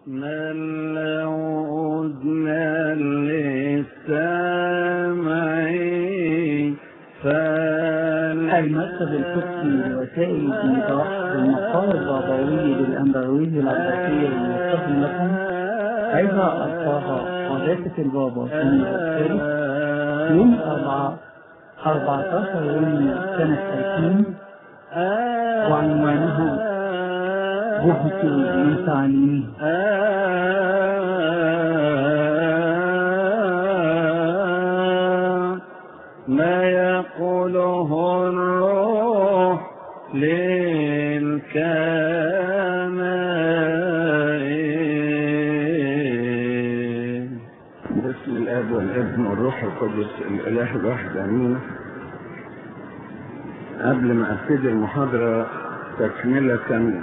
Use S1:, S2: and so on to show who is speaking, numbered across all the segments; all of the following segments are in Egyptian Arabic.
S1: من له أذنان للسامع
S2: المركز القدسي لوسائل متوحد المقال البابوي للأنبوي العباسي المتصل لكم أيضا ألقاها قداسة البابا سنة الثالث يوم أربعة 14 يونيو سنة 2000 وعنوانها جهد من تعليمه
S1: ما يقوله الروح للكنائن
S3: باسم الاب والابن والروح القدس الاله الواحد امين قبل ما ابتدي المحاضره تكمله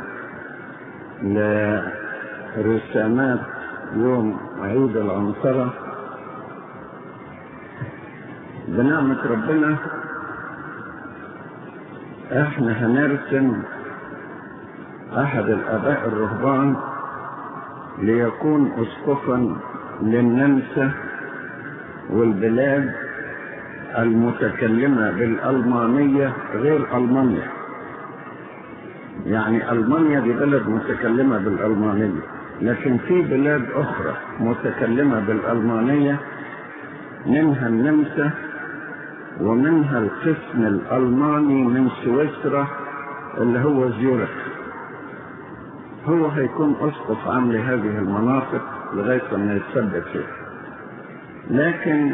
S3: لرسامات يوم عيد العنصره بنعمه ربنا احنا هنرسم احد الاباء الرهبان ليكون اسقفا للنمسا والبلاد المتكلمة بالألمانية غير ألمانيا يعني ألمانيا دي بلد متكلمة بالألمانية لكن في بلاد أخرى متكلمة بالألمانية منها النمسا ومنها القسم الألماني من سويسرا اللي هو زيورخ هو هيكون أسقف عام لهذه المناطق لغاية ما يتثبت فيها لكن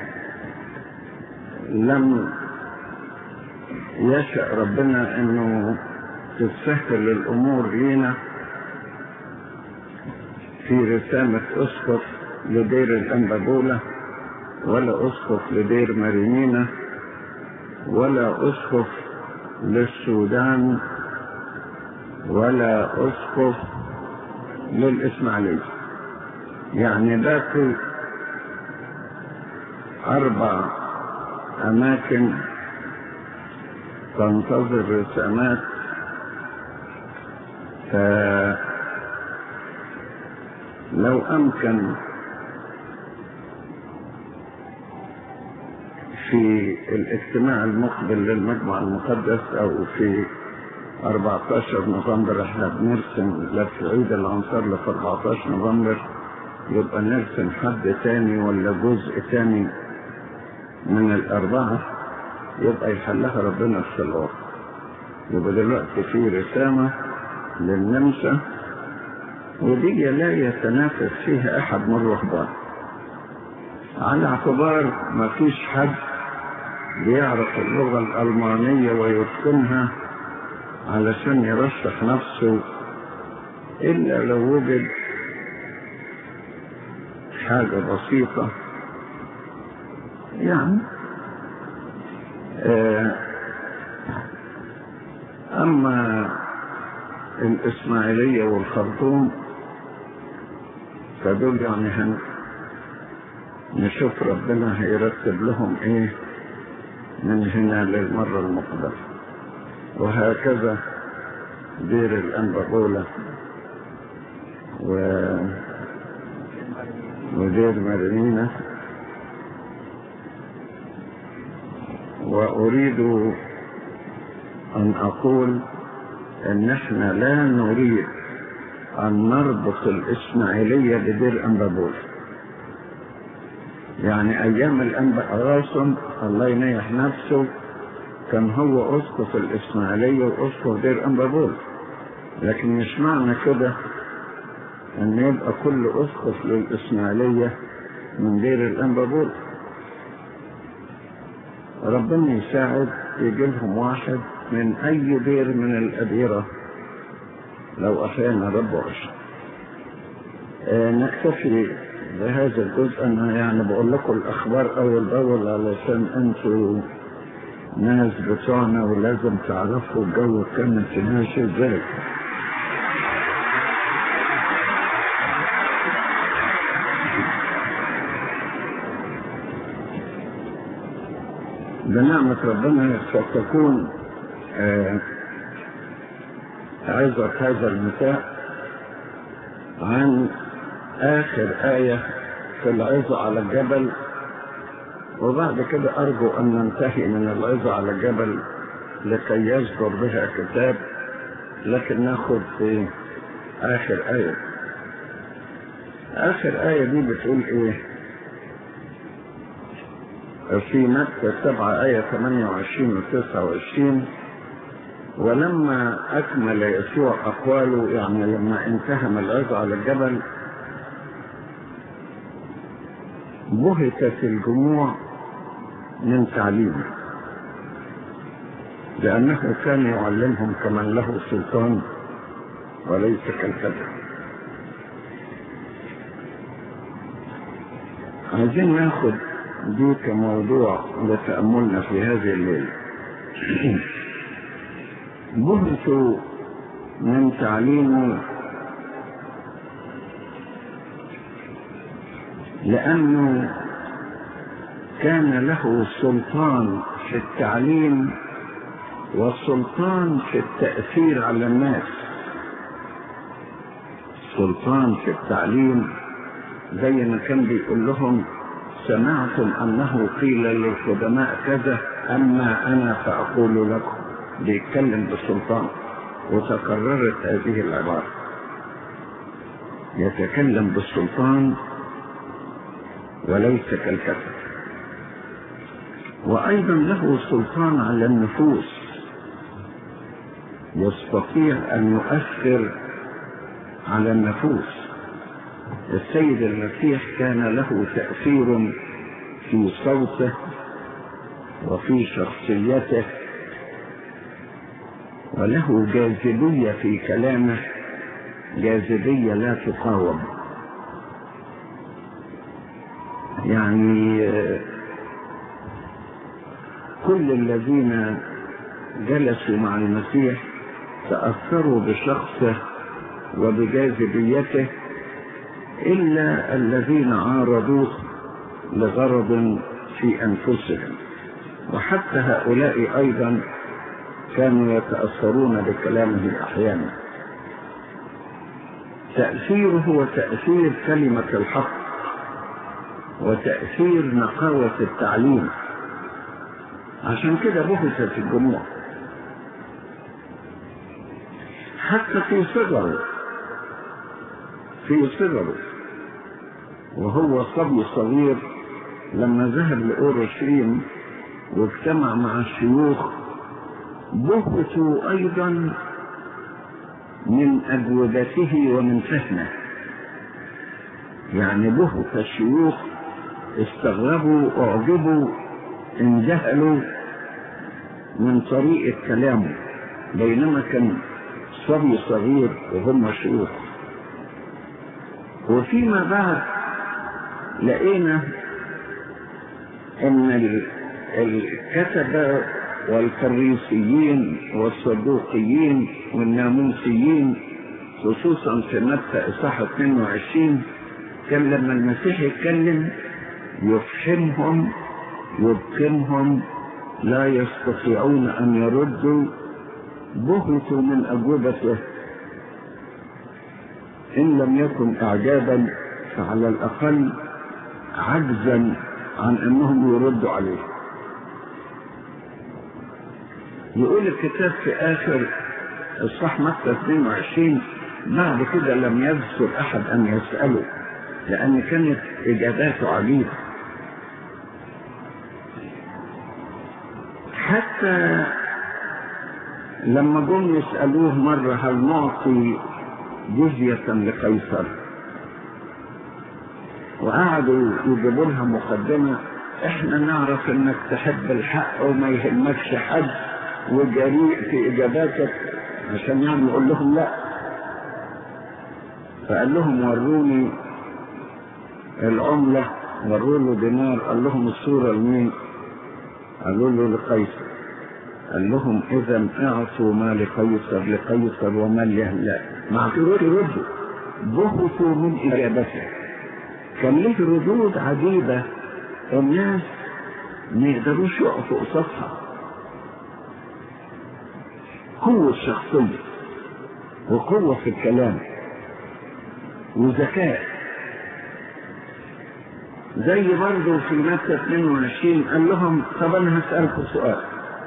S3: لم يشاء ربنا انه تتسهل الامور لينا في رسامة اسقف لدير الانبابولة ولا اسقف لدير مارينينا ولا اسقف للسودان ولا اسقف للاسماعيلية يعني باقي اربع اماكن تنتظر رسامات فلو امكن في الاجتماع المقبل للمجمع المقدس او في 14 نوفمبر احنا بنرسم لف عيد الانصار ل 14 نوفمبر يبقى نرسم حد تاني ولا جزء تاني من الأربعة يبقى يحلها ربنا في الوقت يبقى دلوقتي في رسامة للنمسا ودي لا يتنافس فيها أحد من الرهبان على اعتبار ما فيش حد بيعرف اللغة الألمانية ويتقنها علشان يرشح نفسه إلا لو وجد حاجة بسيطة يعني آه أما الإسماعيلية والخرطوم فدول يعني هن نشوف ربنا هيرتب لهم ايه من هنا للمرة المقبلة وهكذا دير الأنبغولة و... ودير مرينة وأريد أن أقول أن احنا لا نريد أن نربط الإسماعيلية بدير أنبابول يعني أيام الأنبا غاصم الله ينيح نفسه كان هو أسقف الإسماعيلية وأسقف دير أنبابول لكن مش معنى كده أن يبقى كل أسقف للإسماعيلية من دير الأنبابول ربنا يساعد يجي لهم واحد من أي دير من الأديرة لو أحيانا رب عشر آه نكتفي بهذا الجزء أنا يعني بقول لكم الأخبار أول بأول علشان أنتوا ناس بتوعنا ولازم تعرفوا الجو كان ماشي ازاي بنعمة ربنا ستكون آه عظة هذا المساء عن آخر آية في العظة على الجبل وبعد كده أرجو أن ننتهي من العظة على الجبل لكي يصدر بها كتاب لكن ناخد في آخر آية آخر آية دي بتقول إيه في متى سبعة آية 28 و 29 ولما أكمل يسوع أقواله يعني لما انتهى من العظة على الجبل بهتت الجموع من تعليمه لأنه كان يعلمهم كمن له سلطان وليس كالكذب عايزين ناخد دي كموضوع لتأملنا في هذه الليلة بهتوا من تعليمه لأنه كان له سلطان في التعليم والسلطان في التأثير على الناس سلطان في التعليم زي ما كان بيقول لهم سمعتم أنه قيل للخدماء كذا أما أنا فأقول لكم بيتكلم بالسلطان وتكررت هذه العبارة يتكلم بالسلطان وليس كالكتب وأيضا له سلطان على النفوس يستطيع أن يؤثر على النفوس السيد المسيح كان له تأثير في صوته وفي شخصيته وله جاذبية في كلامه جاذبية لا تقاوم يعني كل الذين جلسوا مع المسيح تأثروا بشخصه وبجاذبيته إلا الذين عارضوه لغرض في أنفسهم وحتى هؤلاء أيضا كانوا يتأثرون بكلامه أحيانا تأثيره هو تأثير كلمة الحق وتأثير نقاوة التعليم عشان كده بهتت الجموع حتى في صغره في صغره وهو صبي صغير لما ذهب لأورشليم واجتمع مع الشيوخ بهتوا أيضا من أجوبته ومن فهمه يعني بهت الشيوخ استغربوا أعجبوا انذهلوا من طريقة كلامه بينما كان صبي صغير وهم شيوخ وفيما بعد لقينا ان الكتبة والفريسيين والصدوقيين والناموسيين خصوصا في متى اصحاح 22 كان لما المسيح يتكلم يفهمهم يبكمهم لا يستطيعون ان يردوا بهتوا من اجوبته ان لم يكن اعجابا فعلى الاقل عجزا عن انهم يردوا عليه يقول الكتاب في اخر الصح متى 22 بعد كده لم يذكر احد ان يساله لان كانت اجاباته عجيبه حتى لما جم يسألوه مرة هل نعطي جزية لقيصر وقعدوا يجيبوا لها مقدمة احنا نعرف انك تحب الحق وما يهمكش حد وجريء في اجاباتك عشان يعني يقول لهم لا فقال لهم وروني العملة وروا له دينار قال لهم الصورة لمين قالوا له لقيصر قال لهم اذا اعطوا ما لقيصر لقيصر وما لا ما اعطوش يردوا بهتوا من اجابته كان له ردود عجيبة الناس ما يقدروش يقفوا قصادها قوة شخصية وقوة في الكلام وذكاء زي برضه في متى 22 قال لهم طب انا هسألكم سؤال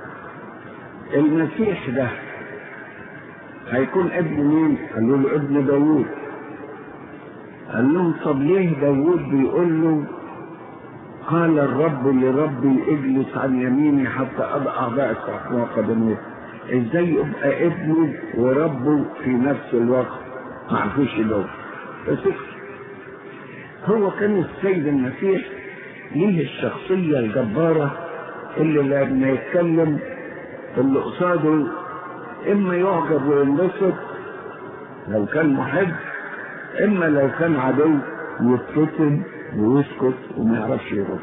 S3: المسيح ده هيكون ابن مين؟ قالوا له ابن داوود قال لهم طب ليه داوود بيقول له قال الرب لربي اجلس عن يميني حتى اضع اعدائك تحت قدميه ازاي يبقى ابنه وربه في نفس الوقت ما عرفوش يدور بس هو كان السيد المسيح ليه الشخصية الجبارة اللي لما يتكلم اللي قصاده اما يعجب وينبسط لو كان محب اما لو كان عدو يتكتم ويسكت وما يعرفش يرد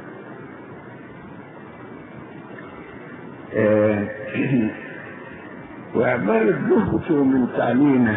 S3: آه وعبارة بهته من تعليمه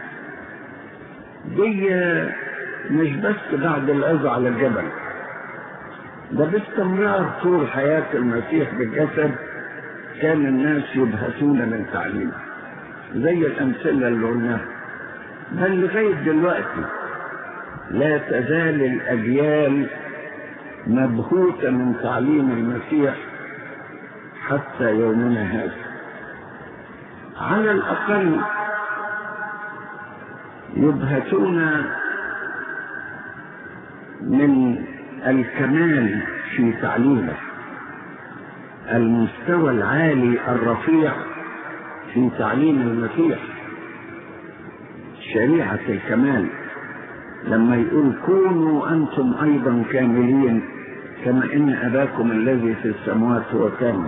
S3: دي مش بس بعد العظة على الجبل ده باستمرار طول حياة المسيح بالجسد كان الناس يبهتون من تعليمه زي الأمثلة اللي قلناها بل لغاية دلوقتي لا تزال الأجيال مبهوتة من تعليم المسيح حتى يومنا هذا على الأقل يبهتون من الكمال في تعليمه المستوى العالي الرفيع في تعليم المسيح شريعة الكمال لما يقول كونوا أنتم أيضا كاملين كما إن أباكم الذي في السماوات هو كامل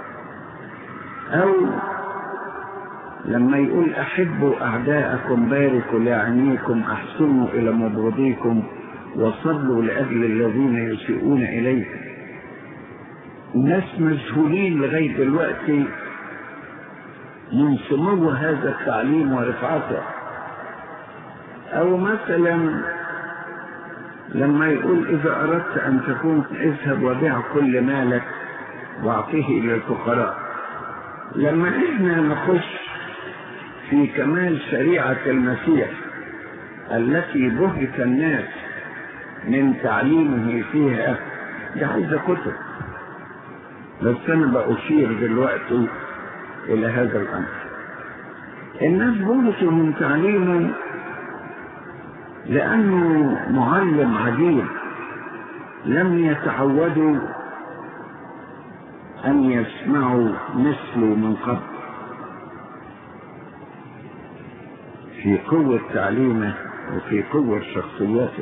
S3: أو لما يقول أحبوا أعداءكم باركوا لأعنيكم أحسنوا إلى مبغضيكم وصلوا لأجل الذين يسيئون إليكم الناس مشغولين لغاية دلوقتي من سمو هذا التعليم ورفعته أو مثلا لما يقول إذا أردت أن تكون اذهب وبيع كل مالك واعطيه للفقراء لما إحنا نخش في كمال شريعة المسيح التي بهت الناس من تعليمه فيها دي عايزة كتب بس أنا بأشير دلوقتي إلى هذا الأمر الناس بهتوا من تعليمه لأنه معلم عجيب لم يتعودوا أن يسمعوا مثله من قبل في قوة تعليمه وفي قوة شخصيته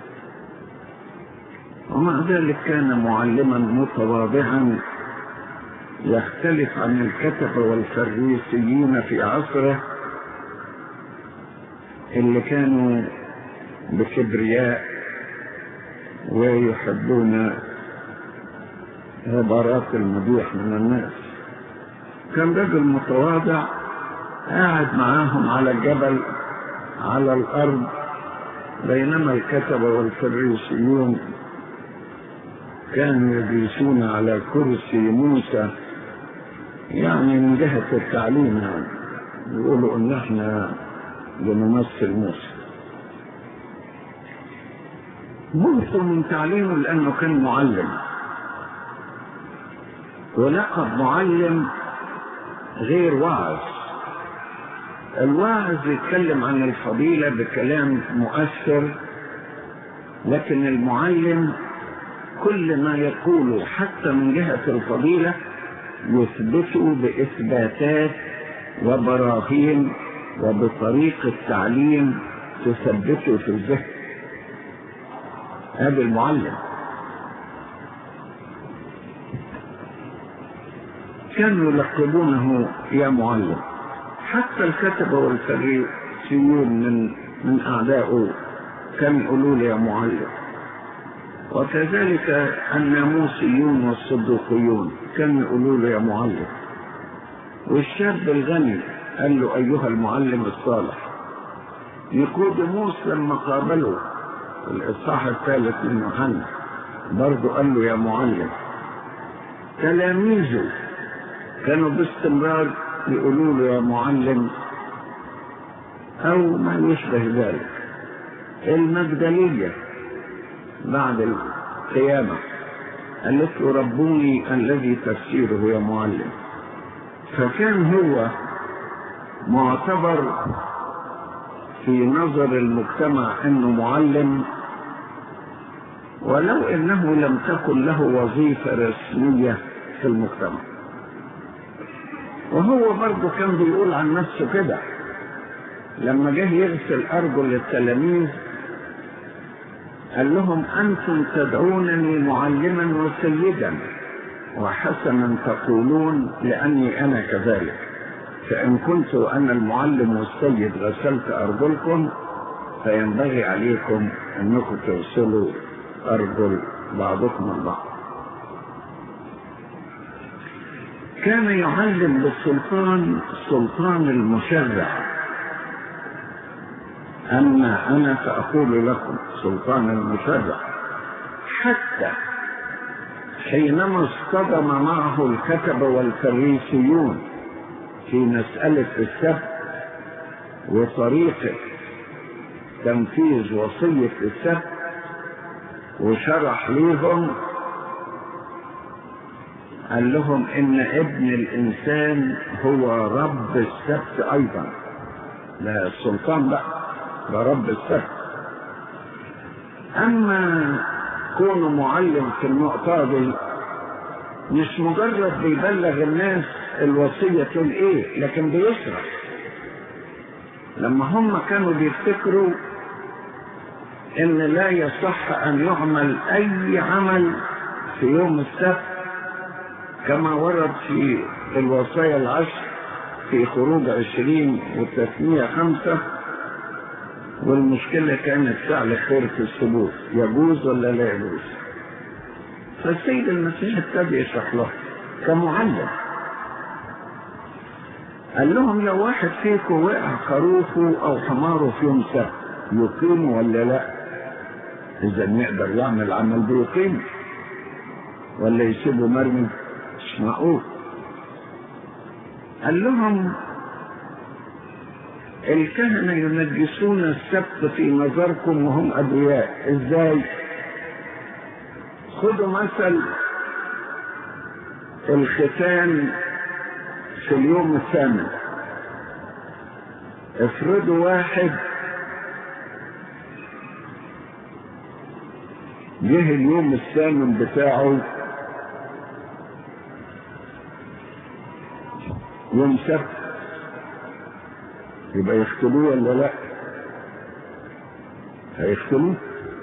S3: ومع ذلك كان معلما متواضعا يختلف عن الكتبة والفريسيين في عصره اللي كانوا بكبرياء ويحبون عبارات المديح من الناس كان رجل متواضع قاعد معاهم على الجبل على الأرض بينما الكتبة والفريسيون كانوا يجلسون على كرسي موسى يعني من جهة التعليم يعني يقولوا ان احنا بنمثل موسى موسى من تعليمه لانه كان معلم ولقب معلم غير واعظ الواعظ يتكلم عن الفضيلة بكلام مؤثر لكن المعلم كل ما يقوله حتى من جهة الفضيلة يثبته بإثباتات وبراهين وبطريقة تعليم تثبته في الذهن هذا المعلم كانوا يلقبونه يا معلم حتى الكتبة والفريسيون من من أعدائه كانوا يقولوا له يا معلم وكذلك الناموسيون والصدوقيون كانوا يقولوا له يا معلم والشاب الغني قال له أيها المعلم الصالح نيقوديموس لما قابله في الإصحاح الثالث من يوحنا برضه قال له يا معلم تلاميذه كانوا باستمرار يقولوا له يا معلم أو ما يشبه ذلك المجدلية بعد القيامة قالت له ربوني الذي تفسيره يا معلم فكان هو معتبر في نظر المجتمع انه معلم ولو انه لم تكن له وظيفة رسمية في المجتمع وهو برضه كان بيقول عن نفسه كده لما جه يغسل ارجل التلاميذ قال لهم انتم تدعونني معلما وسيدا وحسنا تقولون لاني انا كذلك فان كنت انا المعلم والسيد غسلت ارجلكم فينبغي عليكم انكم تغسلوا ارجل بعضكم البعض كان يعلم بالسلطان سلطان المشرع أما أنا فأقول لكم سلطان المشرع حتى حينما اصطدم معه الكتبة والفريسيون في مسألة السبت وطريقة تنفيذ وصية السبت وشرح ليهم قال لهم إن ابن الإنسان هو رب السبت أيضا لا السلطان بقى ده رب السبت أما كونه معلم في النقطة دي مش مجرد بيبلغ الناس الوصية تقول ايه لكن بيشرح لما هم كانوا بيفتكروا ان لا يصح ان يعمل اي عمل في يوم السبت كما ورد في الوصايا العشر في خروج عشرين والتثنية خمسة والمشكلة كانت فعل خير في الثبوت يجوز ولا لا يجوز فالسيد المسيح ابتدى يشرح له كمعلم قال لهم لو واحد فيكم وقع خروفه او حماره في يوم سبت يقيم ولا لا اذا يقدر يعمل عمل بيقيم ولا يسيبه مرمي مش معقول قال لهم الكهنة ينجسون السبت في نظركم وهم أبرياء إزاي؟ خدوا مثل الختان في اليوم الثامن افرضوا واحد جه اليوم الثامن بتاعه يوم سبت يبقى يختلوه ولا لا هيختلوه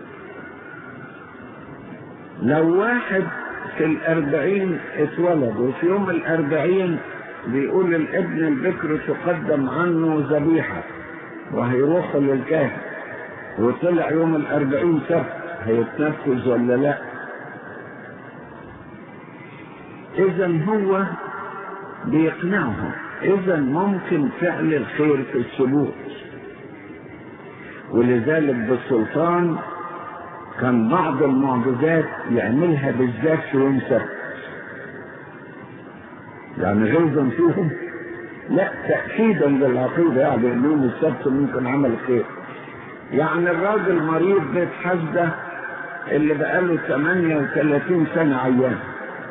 S3: لو واحد في الأربعين اتولد وفي يوم الأربعين بيقول الابن البكر تقدم عنه ذبيحة وهيروح للكاهن وطلع يوم الأربعين سبت هيتنفذ ولا لا إذا هو بيقنعهم إذا ممكن فعل الخير في السلوك ولذلك بالسلطان كان بعض المعجزات يعملها بالذات في يوم سبت يعني غيظا فيهم لا تأكيدا للعقيدة يعني ان يوم السبت ممكن عمل خير يعني الراجل مريض بيت حسدة اللي بقاله 38 سنة عيان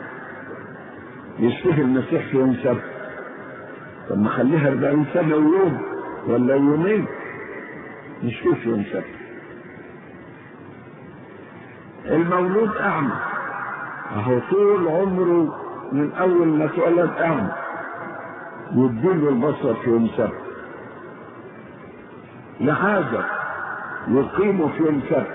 S3: يشتهي المسيح في يوم سبت طب ما خليها 40 سنة ويوم ولا يومين يشتهي في يوم سبت المولود أعمى أهو طول عمره من أول ما اتولد أعمى يديله البصر في يوم سبت لعازر يقيمه في يوم سبت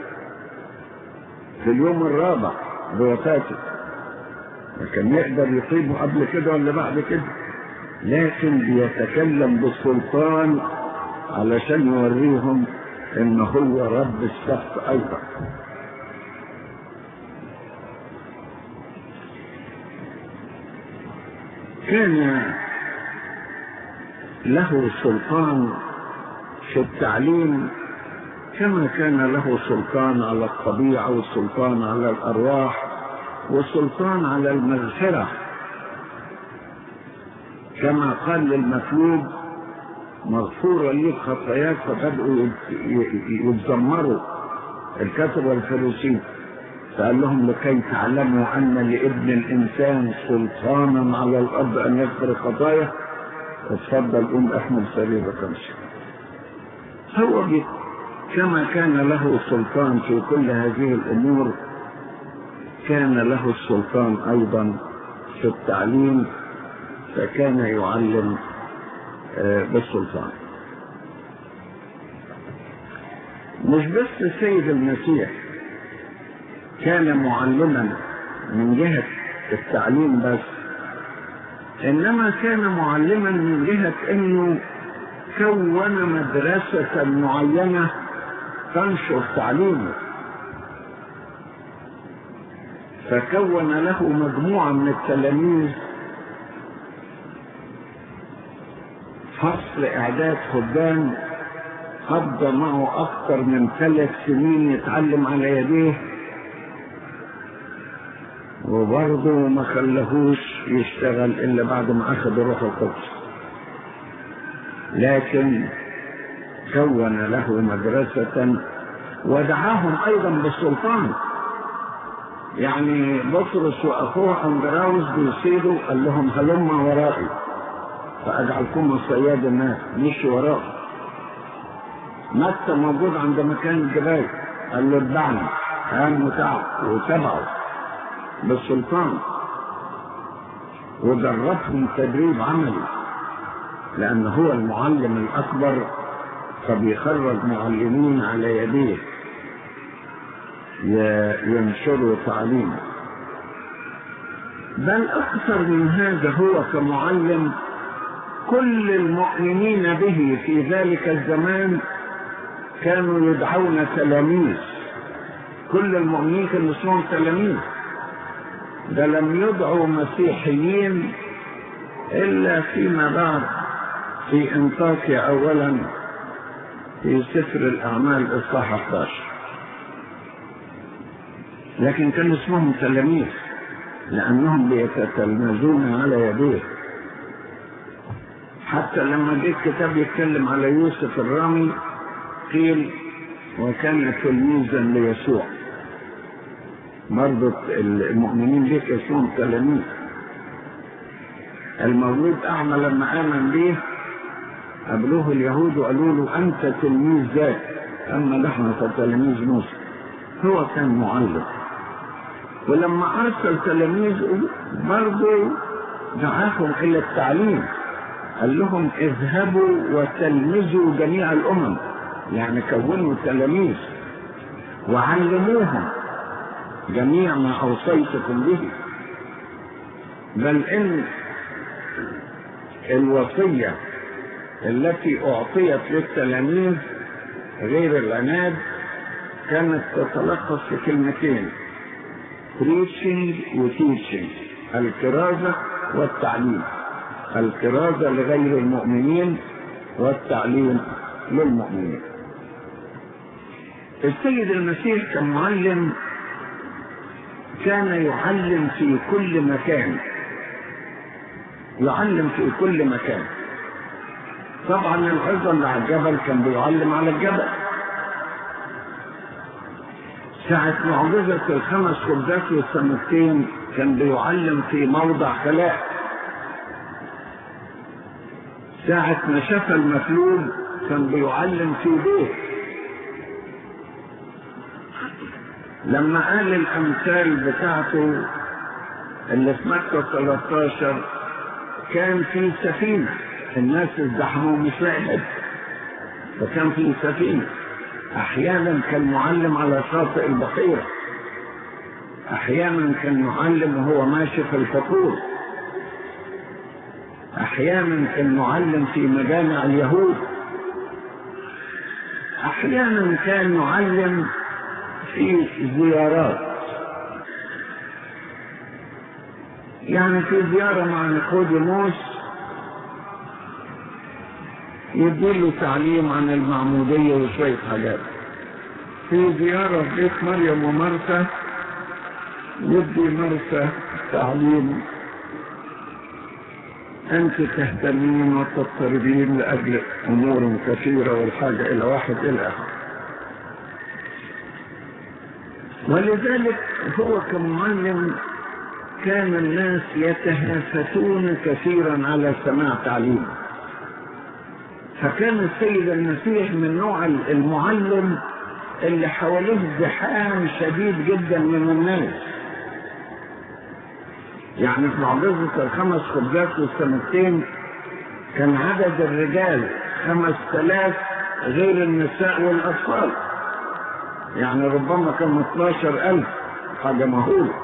S3: في اليوم الرابع بوفاته لكن يقدر يقيمه قبل كده ولا بعد كده لكن بيتكلم بالسلطان علشان يوريهم ان هو رب السبت ايضا كان له سلطان في التعليم كما كان له سلطان على الطبيعة والسلطان على الأرواح والسلطان على المغفرة كما قال للمفلوج مغفورة ليك خطاياك فبدأوا يت- ي- يتذمروا الكتب والفريسين فقال لهم لكي تعلموا أن لابن الإنسان سلطانا على الأرض أن يغفر الخطايا اتفضل قوم احمل سريرك امشي هو بي- كما كان له سلطان في كل هذه الأمور كان له السلطان أيضا في التعليم فكان يعلم آه، بالسلطان مش بس السيد المسيح كان معلما من جهة التعليم بس إنما كان معلما من جهة إنه كون مدرسة معينة تنشر تعليمه فكون له مجموعة من التلاميذ فصل إعداد خدام قضى معه أكثر من ثلاث سنين يتعلم على يديه وبرضه ما خلهوش يشتغل إلا بعد ما أخذ روح القدس لكن كون له مدرسة ودعاهم أيضا بالسلطان يعني بطرس وأخوه أندراوس بيصيدوا قال لهم هلم ورائي فأجعلكم صياد الناس مشي وراه متى موجود عند مكان الجبال قال له اتبعني قام وتعب وتبعه بالسلطان ودربهم تدريب عملي لأن هو المعلم الأكبر فبيخرج معلمين على يديه ي- ينشروا تعليمه بل أكثر من هذا هو كمعلم كل المؤمنين به في ذلك الزمان كانوا يدعون تلاميذ كل المؤمنين كانوا اسمهم تلاميذ ده لم يدعوا مسيحيين إلا فيما بعد في انطاكيا أولا في سفر الأعمال إصحاح 11 لكن كانوا اسمهم تلاميذ لأنهم بيتتلمذون على يديه حتى لما جه الكتاب يتكلم على يوسف الرامي قيل وكان تلميذا ليسوع برضه المؤمنين ليك اسمهم تلاميذ المولود أعمى لما آمن به قابلوه اليهود وقالوا له أنت تلميذ ذاك أما نحن فتلاميذ موسى هو كان معلم ولما أرسل تلاميذه برضه دعاهم إلى التعليم قال لهم اذهبوا وتلمذوا جميع الأمم يعني كونوا تلاميذ وعلموهم جميع ما أوصيتكم به بل إن الوصية التي أعطيت للتلاميذ غير العناد كانت تتلخص في كلمتين preaching و teaching الكرازة والتعليم الكرازة لغير المؤمنين والتعليم للمؤمنين السيد المسيح كمعلم كان يعلم في كل مكان يعلم في كل مكان طبعا العظة اللي على الجبل كان بيعلم على الجبل ساعة معجزة الخمس خبزات والسمكتين كان بيعلم في موضع خلاء ساعة ما شاف المفلوج كان بيعلم في بيت لما قال الأمثال بتاعته اللي في مكة 13 كان في سفينة الناس ازدحموا مش لاقي فكان في سفينة أحيانا كان معلم على شاطئ البحيرة أحيانا كان معلم وهو ماشي في الفطور أحيانا كان معلم في مجامع اليهود أحيانا كان معلم في زيارات يعني في زيارة مع نيقوديموس يديله تعليم عن المعمودية وشوية حاجات في زيارة في بيت مريم ومرثا يدي مرثا تعليم أنت تهتمين وتضطربين لأجل أمور كثيرة والحاجة إلى واحد إلى آخر ولذلك هو كمعلم كان الناس يتهافتون كثيرا على سماع تعليمه فكان السيد المسيح من نوع المعلم اللي حواليه زحام شديد جدا من الناس يعني في معجزة الخمس خبزات والسمكتين كان عدد الرجال خمس تلاف غير النساء والأطفال يعني ربما كان 12 ألف حاجة مهولة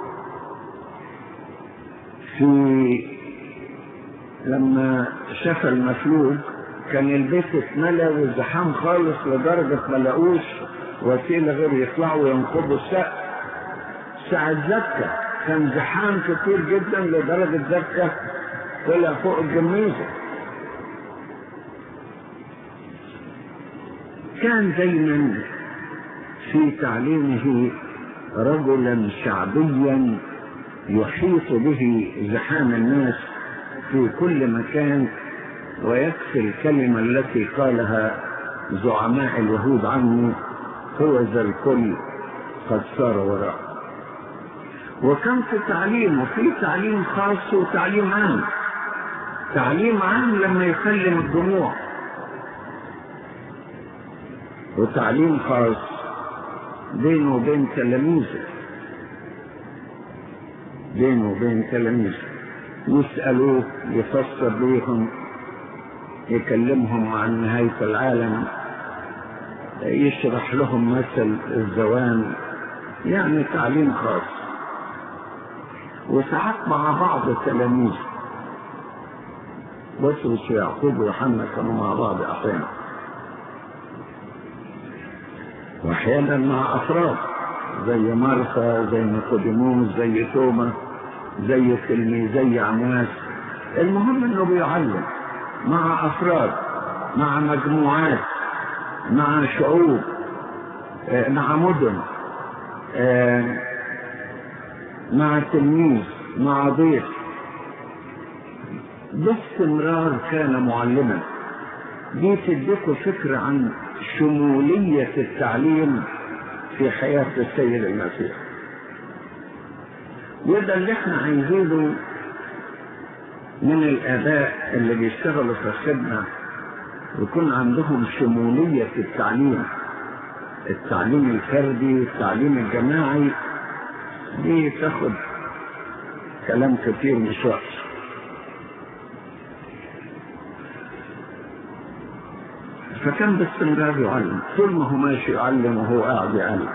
S3: في لما شاف المفلوج كان البيت اتملى والزحام خالص لدرجة ما لقوش وسيلة غير يطلعوا وينقضوا السقف ساعة زكة كان زحام كتير جدا لدرجة زكة طلع فوق الجميزة كان دايما في تعليمه رجلا شعبيا يحيط به زحام الناس في كل مكان ويكفي الكلمة التي قالها زعماء اليهود عنه هو ذا الكل قد صار وراء وكان في تعليمه في تعليم خاص وتعليم عام تعليم عام لما يكلم الجموع وتعليم خاص بينه وبين تلاميذه بينه وبين تلاميذه يسألوه يفسر ليهم يكلمهم عن نهاية العالم يشرح لهم مثل الزوان يعني تعليم خاص وساعات مع بعض التلاميذ بطرس ويعقوب ويوحنا كانوا مع بعض احيانا واحيانا مع افراد زي مرثا زي نيقوديموس زي توما زي تلميذي عمواس المهم انه بيعلم مع افراد مع مجموعات مع شعوب آه، مع مدن آه، مع تلميذ مع ضيف باستمرار كان معلما دي تديكوا فكرة عن شمولية التعليم في حياة السيد المسيح وده اللي احنا عايزينه من الآباء اللي بيشتغلوا في الخدمة يكون عندهم شمولية في التعليم التعليم الفردي والتعليم الجماعي دي تاخد كلام كتير مش وقت فكان باستمرار يعلم طول ما هو ماشي يعلم وهو قاعد يعلم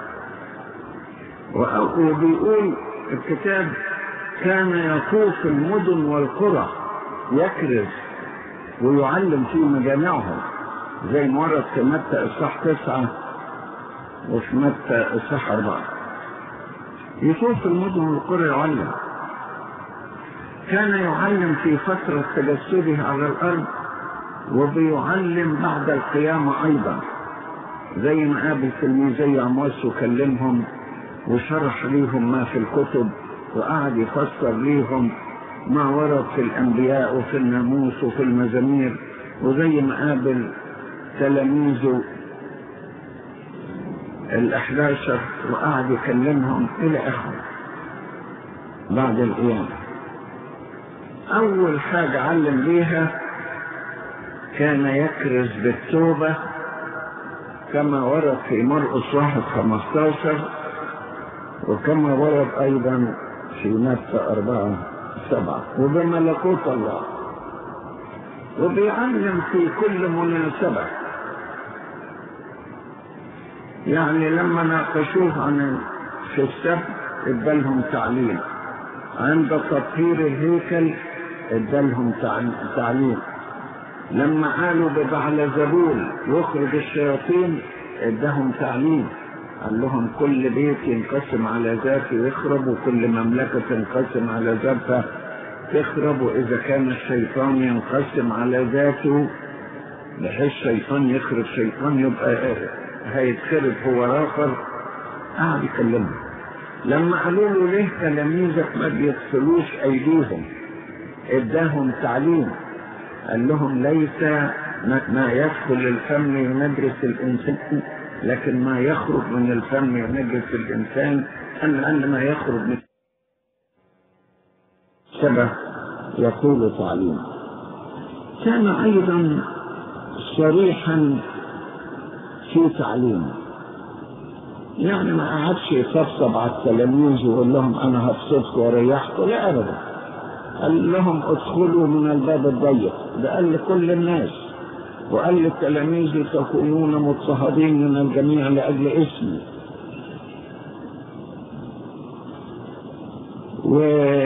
S3: وبيقول الكتاب كان يطوف المدن والقرى يكرز ويعلم في مجامعهم زي ما ورد في متى اصحاح تسعة وفي متى اصحاح أربعة يطوف المدن والقرى يعلم كان يعلم في فترة تجسده على الأرض وبيعلم بعد القيامة أيضا زي ما قابل تلميذي عمواس وكلمهم وشرح ليهم ما في الكتب وقعد يفسر ليهم ما ورد في الأنبياء وفي الناموس وفي المزامير وزي ما قابل تلاميذه الأحداشر وقعد يكلمهم إلى آخره بعد القيامة أول حاجة علم بيها كان يكرز بالتوبة كما ورد في مرقس واحد خمستاشر وكما ورد أيضا في متى أربعة سبعة وبملكوت الله وبيعلم في كل مناسبة يعني لما ناقشوه عن في السبت ادالهم تعليم عند تطهير الهيكل ادالهم تعليم لما قالوا ببعل زبول يخرج الشياطين ادهم تعليم قال لهم كل بيت ينقسم على ذاته يخرب وكل مملكة تنقسم على ذاتها تخرب وإذا كان الشيطان ينقسم على ذاته بحيث الشيطان يخرب شيطان يبقى هيتخرب هو آخر قعد يكلمه لما قالوا له ليه تلاميذك ما بيغسلوش أيديهم اداهم تعليم قال لهم ليس ما ما يدخل الفم ينجس الانسان لكن ما يخرج من الفم ينجس الانسان ان ان ما يخرج من شبه يقول تعليم كان ايضا صريحا في تعليمه يعني ما قعدش يصفصف على التلاميذ ويقول لهم انا هبسطكم واريحكم لا ابدا قال لهم ادخلوا من الباب الضيق ده قال لكل الناس وقال للتلاميذ تكونون مضطهدين من الجميع لاجل اسمي و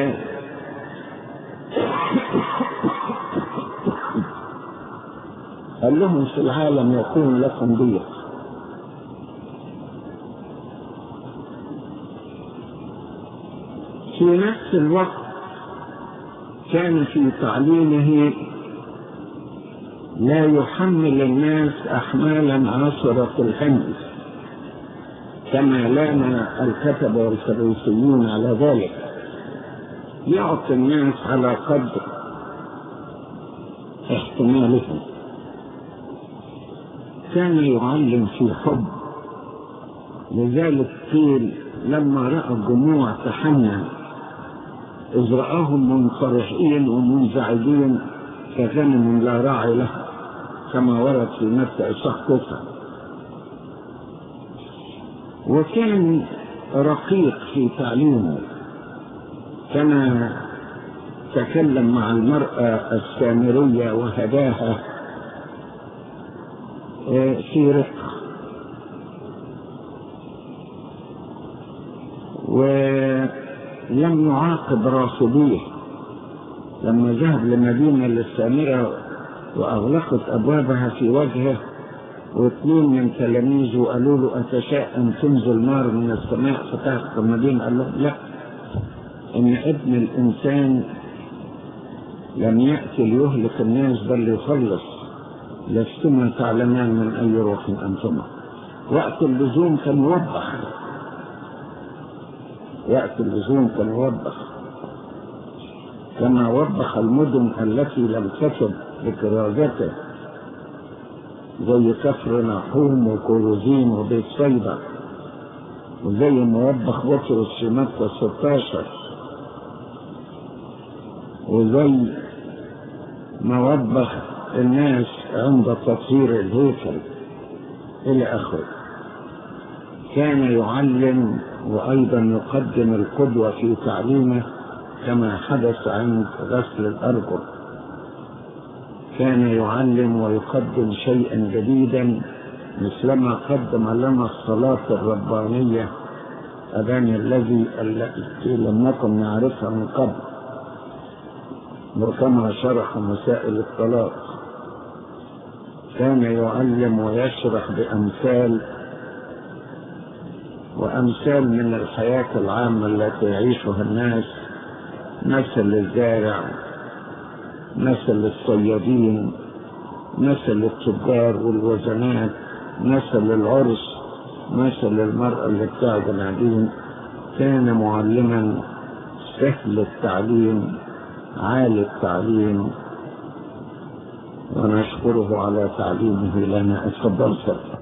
S3: قال لهم في العالم يكون لكم ضيق في نفس الوقت كان في تعليمه لا يحمل الناس احمالا عاصرة الحمل كما لام الكتب والفريسيون على ذلك يعطي الناس على قدر احتمالهم كان يعلم في حب لذلك قيل لما راى الجموع تحنى إذ رآهم منفرحين ومنزعجين كغنم لا راعي له كما ورد في متى إصحاح تسعة وكان رقيق في تعليمه كما تكلم مع المرأة السامرية وهداها في رقة و لم يعاقب راصديه لما ذهب لمدينة للسامرة وأغلقت أبوابها في وجهه واثنين من تلاميذه قالوا له أتشاء أن تنزل نار من السماء فتحت المدينة قال لهم لا إن ابن الإنسان لم يأتي ليهلك الناس بل يخلص لستما تعلمان من أي روح أنتما وقت اللزوم كان يوضح وقت اللزوم كان يوضح كما وضح المدن التي لم تكن بكرازته زي كفر نحوم وكوروزين وبيت صيدا وزي ما وضح بطرس في متى 16 وزي ما وضح الناس عند تطهير الهيكل إلى آخره كان يعلم وأيضا يقدم القدوة في تعليمه كما حدث عند غسل الأرجل كان يعلم ويقدم شيئا جديدا مثلما قدم لنا الصلاة الربانية أبان الذي التي لم نكن نعرفها من قبل وكما شرح مسائل الطلاق كان يعلم ويشرح بأمثال وأمثال من الحياة العامة التي يعيشها الناس مثل الزارع مثل الصيادين مثل التجار والوزنات مثل العرس مثل المرأة اللي بتاعت العدين كان معلما سهل التعليم عالي التعليم ونشكره على تعليمه لنا اتفضل سر